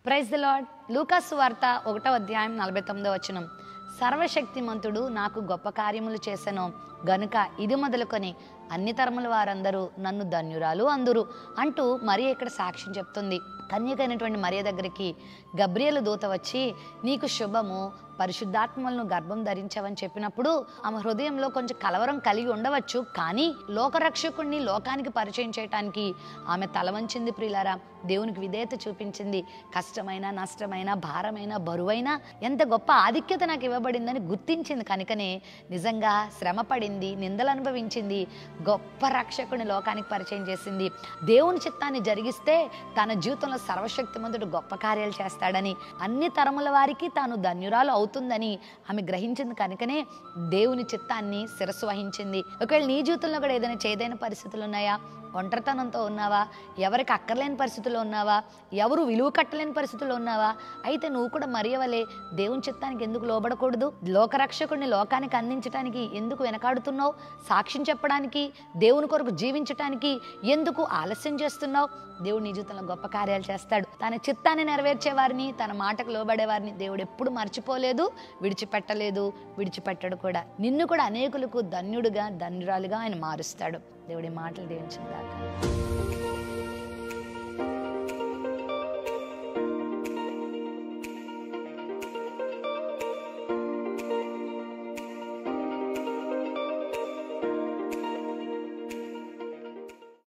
praise the lord లూకాస్ వార్త ఒకటో అధ్యాయం నలభై తొమ్మిదో వచనం సర్వశక్తిమంతుడు నాకు గొప్ప కార్యములు చేసెను గనుక ఇది మొదలుకొని అన్ని తరముల వారందరూ నన్ను ధన్యురాలు అందురు అంటూ మరి ఇక్కడ సాక్ష్యం చెప్తుంది కన్యకైనటువంటి మరియ దగ్గరికి గబ్రియలు దూత వచ్చి నీకు శుభము పరిశుద్ధాత్మలను గర్భం ధరించావని చెప్పినప్పుడు ఆమె హృదయంలో కొంచెం కలవరం కలిగి ఉండవచ్చు కానీ లోకరక్షకుణ్ణి లోకానికి పరిచయం చేయటానికి ఆమె తల వంచింది ప్రియులారా దేవునికి విధేయత చూపించింది కష్టమైన నష్టమైన భారమైన బరువైన ఎంత గొప్ప ఆధిక్యత నాకు ఇవ్వబడిందని గుర్తించింది కనుకనే నిజంగా శ్రమ పడింది నిందలు అనుభవించింది గొప్ప రక్షకుని లోకానికి పరిచయం చేసింది దేవుని చిత్తాన్ని జరిగిస్తే తన జీవితంలో సర్వశక్తిమంతుడు గొప్ప కార్యాలు చేస్తాడని అన్ని తరముల వారికి తాను ధన్యురాలు అవుతుందని ఆమె గ్రహించింది కనుకనే దేవుని చిత్తాన్ని శిరస్సు వహించింది ఒకవేళ నీ జీవితంలో కూడా ఏదైనా చేదైన పరిస్థితులు ఉన్నాయా ఒంటరితనంతో ఉన్నావా ఎవరికి అక్కర్లేని పరిస్థితుల్లో ఉన్నావా ఎవరు విలువ కట్టలేని పరిస్థితుల్లో ఉన్నావా అయితే నువ్వు కూడా మరియవలే దేవుని చిత్తానికి ఎందుకు లోబడకూడదు లోకరక్షకుడిని లోకానికి అందించడానికి ఎందుకు వెనకాడుతున్నావు సాక్ష్యం చెప్పడానికి దేవుని కొరకు జీవించటానికి ఎందుకు ఆలస్యం చేస్తున్నావు దేవుడు నీ జీవితంలో గొప్ప కార్యాలు చేస్తాడు తన చిత్తాన్ని నెరవేర్చే వారిని తన మాటకు లోబడే వారిని దేవుడు ఎప్పుడు మర్చిపోలేదు విడిచిపెట్టలేదు విడిచిపెట్టడు కూడా నిన్ను కూడా అనేకులకు ధన్యుడుగా ధన్యురాలుగా ఆయన మారుస్తాడు దేవుడి మాటలు దీవించిందాక